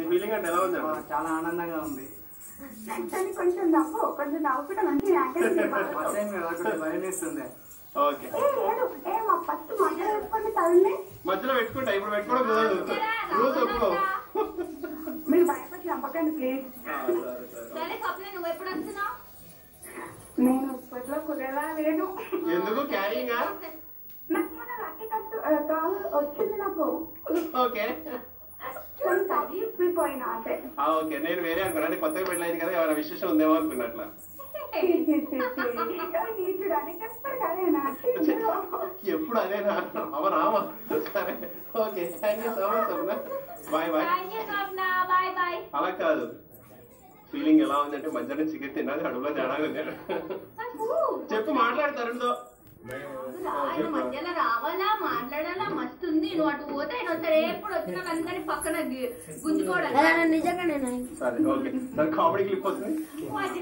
నీ ఫీలింగ్ అంటే ఎలా ఉంది ఆ, చాలా ఆనందంగా ఉంది వెంటనే కొంచెం నవ్వు కొంచెం నవ్వుకుంటే మంచి యాక్టింగ్ చేయాలి. ఫస్ట్ టైం కదా కొంచెం భయం వేస్తుంది ఓకే ఏ లేదు ఏ మా ఫస్ట్ మధ్యలో వేసుకొని చదివి మధ్యలో పెట్టుకుంటా ఇప్పుడు పెట్టుకోవడం కుదరదు రూల్స్ ఒప్పుకో మీరు భయపడి చంపకండి ప్లీజ్ ఆ, సరే సరే సరే స్వప్న నువ్వు ఎప్పుడు వస్తున్నావు నేను ఇప్పట్లో కుదేలా లేదు ఎందుకు క్యారింగ్ నాకు మన లక్కీ కట్టు కాల్ వచ్చింది నాకు ఓకే నేను తగ్గిపోయినా అంటే ఆ, ఓకే నేను వేరే అనుకున్నా అంటే కొత్తగా పెళ్ళైంది కదా ఏమైనా విశేషం ఉందేమో అనుకున్నా అట్లా చూడడానికి ఎప్పుడు కదేనా ఎప్పుడు అదే అవనా సరే okay thank you so much bye bye thank you Swapna bye bye అలా కాదు ఫీలింగ్ ఎలా ఉందంటే మధ్యాహ్నం చికెన్ తిన్నది అడుగులో తేడా ఉంది చెప్పు మాట్లాడతారు ఆయన మధ్యలో రావాలా మాట్లాడాలా మస్తు ఉంది నువ్వు అటు పోతే ఆయన వస్తాడు ఎప్పుడు వచ్చినా అందరి పక్కన గి- గుంజుకోవడం నిజంగా నేను సరే ఓకే సరే కామెడీ క్లిప్ వస్తుంది మధ్య